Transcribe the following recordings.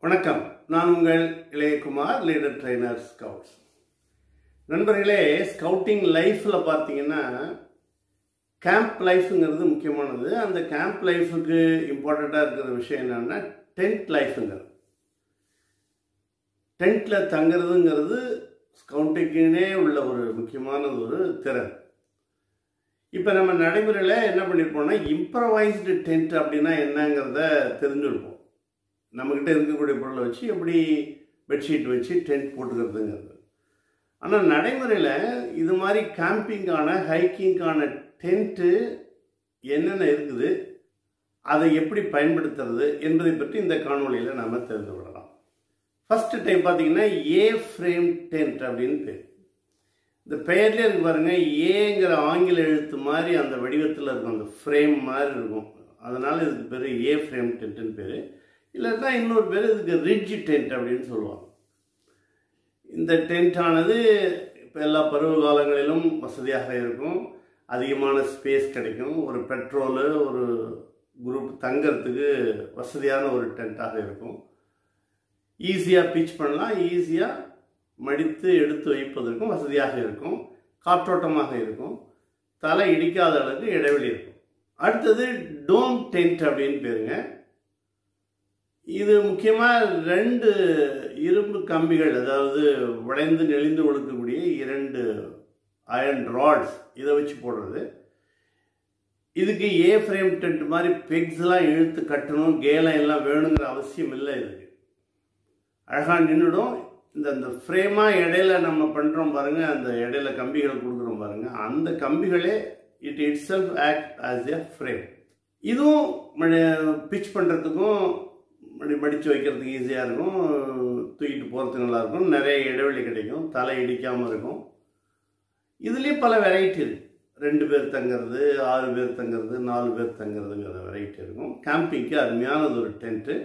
வணக்கம் நான் உங்கள் இளையகுமார் லீடர் ட்ரைனர் ஸ்கவுட்ஸ் நண்பர்களே ஸ்கவுட்டிங் லைஃப்பில் பார்த்தீங்கன்னா கேம்ப் லைஃப்ங்கிறது முக்கியமானது அந்த கேம்ப் லைஃபுக்கு இம்பார்ட்டண்ட்டாக இருக்கிற விஷயம் என்னன்னா டென்ட் லைஃபுங்கிறது டென்ட்டில் தங்குறதுங்கிறது ஸ்கவுட்டிங்குனே உள்ள ஒரு முக்கியமானது ஒரு திறன் இப்போ நம்ம நடைமுறையில் என்ன பண்ணியிருப்போம்னா இம்ப்ரவைஸ்டு டென்ட் அப்படின்னா என்னங்கிறத தெரிஞ்சுருப்போம் நம்மக்கிட்ட இருக்கக்கூடிய பொருளை வச்சு எப்படி பெட்ஷீட் வச்சு டென்ட் போட்டுக்கிறதுங்கிறது ஆனால் நடைமுறையில் இது மாதிரி கேம்பிங்கான ஹைக்கிங்கான டென்ட்டு என்னென்ன இருக்குது அதை எப்படி பயன்படுத்துறது என்பதை பற்றி இந்த காணொலியில் நாம் தெரிந்து கொள்ளலாம் ஃபஸ்ட்டு டைப் பார்த்தீங்கன்னா ஏ ஃப்ரேம் டென்ட் அப்படின்னு பேர் இந்த பெயர்லேயே இருக்கு பாருங்க ஏங்கிற ஆங்கில எழுத்து மாதிரி அந்த வடிவத்தில் இருக்கும் அந்த ஃப்ரேம் மாதிரி இருக்கும் அதனால இதுக்கு பேர் ஏ ஃப்ரேம் டென்ட்னு பேர் இல்லைன்னா இன்னொரு பேர் இதுக்கு ரிட்ஜ் டென்ட் அப்படின்னு சொல்லுவாங்க இந்த டென்ட் ஆனது இப்போ எல்லா பருவ காலங்களிலும் வசதியாக இருக்கும் அதிகமான ஸ்பேஸ் கிடைக்கும் ஒரு பெட்ரோலு ஒரு குரூப் தங்கிறதுக்கு வசதியான ஒரு டென்ட்டாக இருக்கும் ஈஸியாக பிச் பண்ணலாம் ஈஸியாக மடித்து எடுத்து வைப்பதற்கும் வசதியாக இருக்கும் காற்றோட்டமாக இருக்கும் தலை இடிக்காத அளவுக்கு இடைவெளி இருக்கும் அடுத்தது டோம் டென்ட் அப்படின்னு பேருங்க இது முக்கியமாக ரெண்டு இரும்பு கம்பிகள் அதாவது உடைந்து நெளிந்து ஒழுக்கக்கூடிய இரண்டு அயன் ராட்ஸ் இதை வச்சு போடுறது இதுக்கு ஏ ஃப்ரேம் டென்ட் மாதிரி பெக்ஸ்லாம் இழுத்து கட்டணும் கேலம் எல்லாம் வேணுங்கிற அவசியம் இல்லை இதுக்கு அழகாக நின்றுடும் இந்த இந்த ஃப்ரேமாக இடையில நம்ம பண்ணுறோம் பாருங்கள் அந்த இடையில கம்பிகள் கொடுக்குறோம் பாருங்கள் அந்த கம்பிகளே it it self act as a frame இதுவும் பிச் பண்ணுறதுக்கும் மடி மடித்து வைக்கிறதுக்கு ஈஸியாக இருக்கும் தூக்கிட்டு போகிறதுக்கு நல்லாயிருக்கும் நிறைய இடைவெளி கிடைக்கும் தலை இடிக்காமல் இருக்கும் இதுலேயும் பல வெரைட்டி இருக்குது ரெண்டு பேர் தங்கிறது ஆறு பேர் தங்கிறது நாலு பேர் தங்கிறதுங்கிற வெரைட்டி இருக்கும் கேம்பிங்க்கு அருமையானது ஒரு டென்ட்டு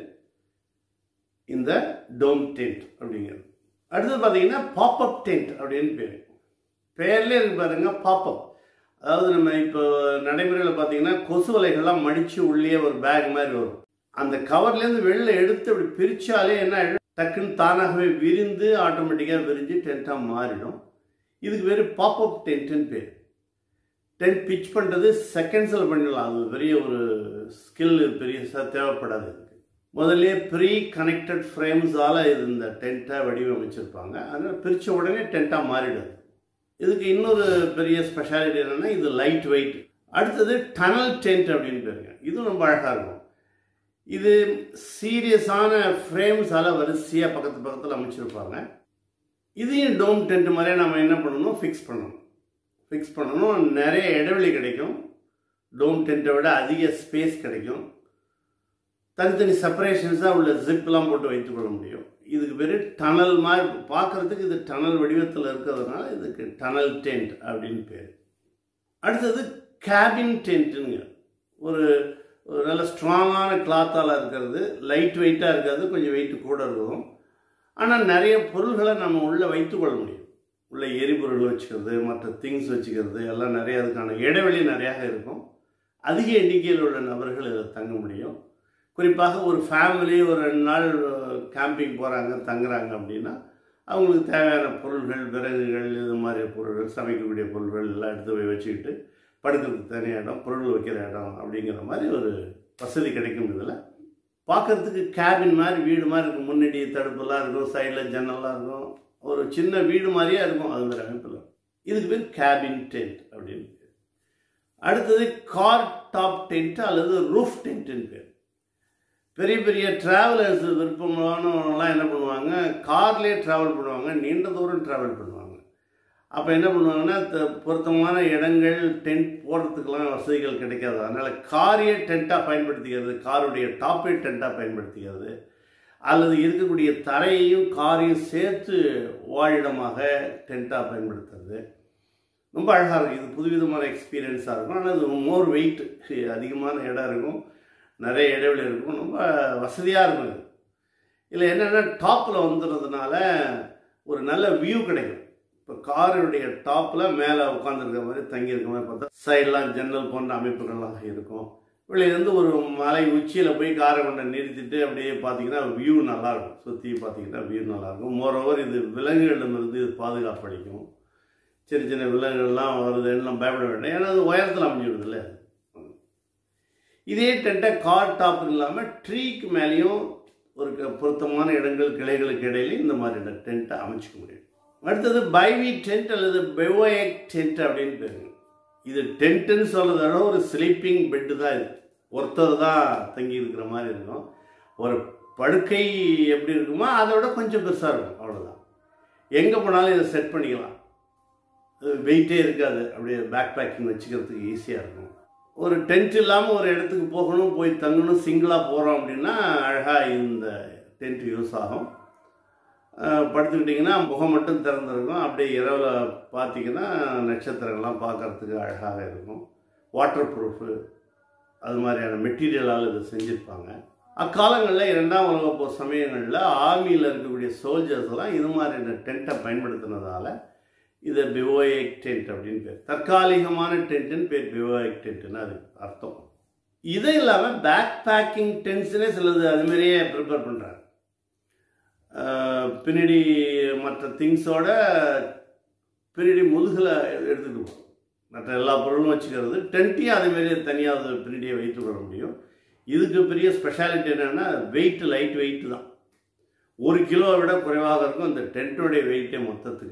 இந்த டோம் டென்ட் அப்படிங்கிறது அடுத்தது பார்த்தீங்கன்னா பாப்அப் டென்ட் அப்படின்னு பேர் பேர்லேயே இருக்கு பாருங்க பாப்அப் அதாவது நம்ம இப்போ நடைமுறையில் பார்த்தீங்கன்னா கொசு வலைகள்லாம் மடித்து உள்ளே ஒரு பேக் மாதிரி வரும் அந்த கவர்லேருந்து வெளில எடுத்து அப்படி பிரித்தாலே என்ன ஆகிடும் டக்குன்னு தானாகவே விரிந்து ஆட்டோமேட்டிக்காக விரிஞ்சு டென்ட்டாக மாறிடும் இதுக்கு பேர் பாப்அப் டென்ட்டுன்னு பேர் டென்ட் பிச் பண்ணுறது செகண்ட்ஸில் பண்ணிடலாம் அது பெரிய ஒரு ஸ்கில் பெரிய தேவைப்படாது இதுக்கு முதல்ல ப்ரீ கனெக்டட் ஃப்ரேம்ஸால் இது இந்த டென்ட்டை வடிவமைச்சிருப்பாங்க அதனால் பிரித்த உடனே டென்ட்டாக மாறிடுது இதுக்கு இன்னொரு பெரிய ஸ்பெஷாலிட்டி என்னென்னா இது லைட் வெயிட் அடுத்தது டனல் டென்ட் அப்படின்னு பேருங்க இதுவும் ரொம்ப அழகாக இருக்கும் இது சீரியஸான ஃப்ரேம்ஸால் வரிசையாக பக்கத்து பக்கத்தில் அமைச்சிருப்பாங்க இதையும் டோம் டென்ட் மாதிரியே நம்ம என்ன பண்ணணும் ஃபிக்ஸ் பண்ணணும் ஃபிக்ஸ் பண்ணணும் நிறைய இடைவெளி கிடைக்கும் டோம் டென்ட்டை விட அதிக ஸ்பேஸ் கிடைக்கும் தனித்தனி செப்பரேஷன்ஸாக உள்ள ஜிப்லாம் போட்டு வைத்துக்கொள்ள முடியும் இதுக்கு பேர் டனல் மாதிரி பார்க்குறதுக்கு இது டனல் வடிவத்தில் இருக்கிறதுனால இதுக்கு டனல் டென்ட் அப்படின்னு பேர் அடுத்தது கேபின் டென்ட்டுங்க ஒரு ஒரு நல்ல ஸ்ட்ராங்கான கிளாத்தால் இருக்கிறது லைட் வெயிட்டாக இருக்கிறது கொஞ்சம் வெயிட் கூட இருக்கும் ஆனால் நிறைய பொருள்களை நம்ம உள்ளே வைத்துக்கொள்ள முடியும் உள்ள எரிபொருள் வச்சுக்கிறது மற்ற திங்ஸ் வச்சுக்கிறது எல்லாம் நிறைய அதுக்கான இடைவெளி நிறையாக இருக்கும் அதிக எண்ணிக்கையில் உள்ள நபர்கள் இதில் தங்க முடியும் குறிப்பாக ஒரு ஃபேமிலி ஒரு ரெண்டு நாள் கேம்பிங் போகிறாங்க தங்குறாங்க அப்படின்னா அவங்களுக்கு தேவையான பொருள்கள் விறகுகள் இது மாதிரி பொருள்கள் சமைக்கக்கூடிய பொருள்கள் எல்லாம் எடுத்து போய் வச்சுக்கிட்டு படுக்கிறதுக்கு தனி இடம் பொருள் வைக்கிற இடம் அப்படிங்கிற மாதிரி ஒரு வசதி கிடைக்கும் இதில் பார்க்குறதுக்கு கேபின் மாதிரி வீடு மாதிரி இருக்கும் முன்னாடி தடுப்புலாம் இருக்கும் சைடில் ஜன்னல்லாம் இருக்கும் ஒரு சின்ன வீடு மாதிரியே இருக்கும் அது மாதிரி அமைப்பில் இதுக்கு பேர் கேபின் டென்ட் அப்படின்னு பேர் அடுத்தது கார் டாப் டென்ட் அல்லது ரூஃப் டென்ட்டுன்னு பேர் பெரிய பெரிய ட்ராவலர்ஸ் விருப்பமானவங்களாம் என்ன பண்ணுவாங்க கார்லேயே ட்ராவல் பண்ணுவாங்க நீண்ட தூரம் ட்ராவல் பண்ணுவாங்க அப்போ என்ன பண்ணுவாங்கன்னா பொருத்தமான இடங்கள் டென்ட் போடுறதுக்கெல்லாம் வசதிகள் கிடைக்காது அதனால் காரையே டென்ட்டாக பயன்படுத்திக்கிறது காருடைய டாப்பே டென்ட்டாக பயன்படுத்திக்கிறது அல்லது இருக்கக்கூடிய தரையையும் காரையும் சேர்த்து வாழிடமாக டென்ட்டாக பயன்படுத்துறது ரொம்ப அழகாக இருக்கும் இது புதுவிதமான எக்ஸ்பீரியன்ஸாக இருக்கும் ஆனால் அது மோர் வெயிட் அதிகமான இடம் இருக்கும் நிறைய இடைவெளி இருக்கும் ரொம்ப வசதியாக இருக்கும் இது இதில் என்னென்னா டாப்பில் வந்துடுறதுனால ஒரு நல்ல வியூ கிடைக்கும் இப்போ காருடைய டாப்பில் மேலே உட்காந்துருக்க மாதிரி தங்கியிருக்க மாதிரி பார்த்தா சைடெலாம் ஜன்னல் போன்ற அமைப்புகள்லாம் இருக்கும் வெளியிலேருந்து ஒரு மலை உச்சியில் போய் காரை கொண்டு நிறுத்திட்டு அப்படியே பார்த்தீங்கன்னா வியூ நல்லாயிருக்கும் சுற்றி பார்த்தீங்கன்னா வியூ நல்லாயிருக்கும் மோரோவர் இது விலங்குகளிடமிருந்து இது பாதுகாப்பு அளிக்கும் சின்ன சின்ன விலங்குகள்லாம் வருதுன்னு பயப்பட வேண்டாம் ஏன்னா அது உயரத்தில் அமைஞ்சிடுதுல்ல இதே டென்ட்டை கார் டாப் இல்லாமல் ட்ரீக்கு மேலேயும் ஒரு க- பொருத்தமான இடங்கள் கிளைகளுக்கு இடையிலையும் இந்த மாதிரி டென்ட்டை அமைச்சிக்க முடியும் அடுத்தது பைவி டென்ட் அல்லது பெவோயக் டென்ட் அப்படின்னு பேருங்க இது டென்ட்டுன்னு சொல்கிறத விட ஒரு ஸ்லீப்பிங் பெட்டு தான் இது ஒருத்தர் தான் தங்கி இருக்கிற மாதிரி இருக்கும் ஒரு படுக்கை எப்படி இருக்குமோ அதை விட கொஞ்சம் பெருசாக இருக்கும் அவ்வளோதான் எங்கே போனாலும் இதை செட் பண்ணிக்கலாம் வெயிட்டே இருக்காது அப்படியே பேக் பேக்கிங் வச்சுக்கிறதுக்கு ஈஸியாக இருக்கும் ஒரு டென்ட் இல்லாமல் ஒரு இடத்துக்கு போகணும் போய் தங்கணும் சிங்கிளாக போகிறோம் அப்படின்னா அழகாக இந்த டென்ட் யூஸ் ஆகும் அஹ் படுத்துக்கிட்டிங்கன்னா முகம் மட்டும் திறந்துருக்கும் அப்படியே இரவில் பார்த்தீங்கன்னா நட்சத்திரங்கள்லாம் பார்க்கறதுக்கு அழகாக இருக்கும் வாட்டர் ப்ரூஃபு அது மாதிரியான மெட்டீரியலால் இது செஞ்சுருப்பாங்க அக்காலங்களில் இரண்டாம் உலக போர் சமயங்களில் ஆர்மியில் இருக்கக்கூடிய சோல்ஜர்ஸ் எல்லாம் இது மாதிரியான டென்ட்டை பயன்படுத்தினதால இதை பிவோயிக் டென்ட் அப்படின்னு பேர் தற்காலிகமான டென்ட்டுன்னு பேர் பிவோயிக் டென்ட்னு அது அர்த்தம் இது இல்லாமல் பேக் பேக்கிங் டென்ட்ஸ்னே சிலது அது மாதிரியே ப்ரிப்பேர் பண்ணுறாங்க பின்னாடி மற்ற திங்ஸோட பின்னாடி முதுகில் எடுத்துகிட்டு போகும் மற்ற எல்லா பொருளும் வச்சுக்கிறது டென்ட்டையும் அதேமாரி தனியாக பின்னாடியே வைத்து கொள்ள முடியும் இதுக்கு பெரிய ஸ்பெஷாலிட்டி என்னென்னா வெயிட் லைட் வெயிட் தான் ஒரு கிலோவை விட குறைவாக இருக்கும் இந்த டென்ட்டோடைய வெயிட்டே மொத்தத்துக்கு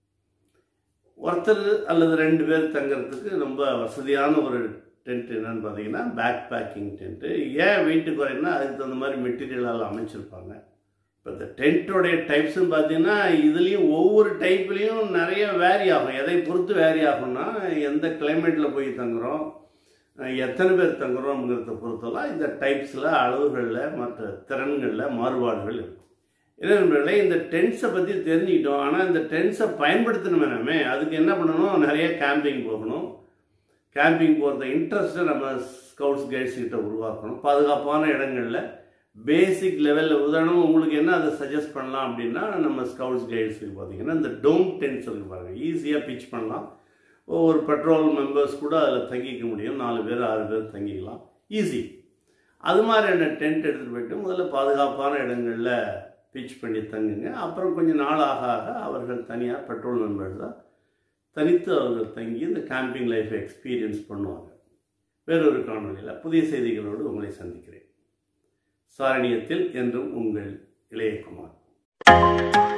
ஒருத்தர் அல்லது ரெண்டு பேர் தங்கறதுக்கு ரொம்ப வசதியான ஒரு டென்ட் என்னன்னு பார்த்தீங்கன்னா பேக் பேக்கிங் டென்ட்டு ஏன் வெயிட்டு குறையுன்னா அதுக்கு தகுந்த மாதிரி மெட்டீரியலால் அமைச்சிருப்பாங்க இப்போ இந்த டென்ட்டோடைய டைப்ஸ்னு பார்த்தீங்கன்னா இதுலேயும் ஒவ்வொரு டைப்லேயும் நிறைய வேரி ஆகும் எதை பொறுத்து வேரி ஆகும்னா எந்த கிளைமேட்டில் போய் தங்குறோம் அஹ் எத்தனை பேர் தங்குறோம்ங்கிறத பொறுத்தெல்லாம் இந்த டைப்ஸில் அளவுகளில் மற்ற திறன்களில் மாறுபாடுகள் இருக்கும் என்ன இந்த டென்ஸை பற்றி தெரிஞ்சுக்கிட்டோம் ஆனால் இந்த டென்ஸை பயன்படுத்தணுமே நாமே அதுக்கு என்ன பண்ணணும் நிறைய கேம்பிங் போகணும் கேம்பிங் போகிறத இன்ட்ரெஸ்ட்டை நம்ம ஸ்கவுட்ஸ் கைட்ஸ் கிட்ட உருவாக்கணும் பாதுகாப்பான இடங்களில் பேசிக் லெவலில் உதாரணம் உங்களுக்கு என்ன அதை சஜஸ்ட் பண்ணலாம் அப்படின்னா நம்ம ஸ்கவுட்ஸ் கைட்ஸுக்கு பார்த்தீங்கன்னா இந்த டோம் டென்ட்ஸ் இருக்கு பாருங்கள் ஈஸியாக பிச் பண்ணலாம் ஒவ்வொரு பெட்ரோல் மெம்பர்ஸ் கூட அதில் தங்கிக்க முடியும் நாலு பேர் ஆறு பேர் தங்கிக்கலாம் ஈஸி அது மாதிரியான டென்ட் எடுத்துகிட்டு போயிட்டு முதல்ல பாதுகாப்பான இடங்களில் பிச் பண்ணி தங்குங்க அப்புறம் கொஞ்சம் நாள் ஆக ஆக அவர்கள் தனியாக பெட்ரோல் மெம்பர்ஸாக தனித்து அவர்கள் தங்கி இந்த கேம்பிங் லைஃப்பை எக்ஸ்பீரியன்ஸ் பண்ணுவாங்க வேறொரு காணொலியில் புதிய செய்திகளோடு உங்களை சந்திக்கிறேன் சாரணியத்தில் என்றும் உங்கள் இளையகுமார்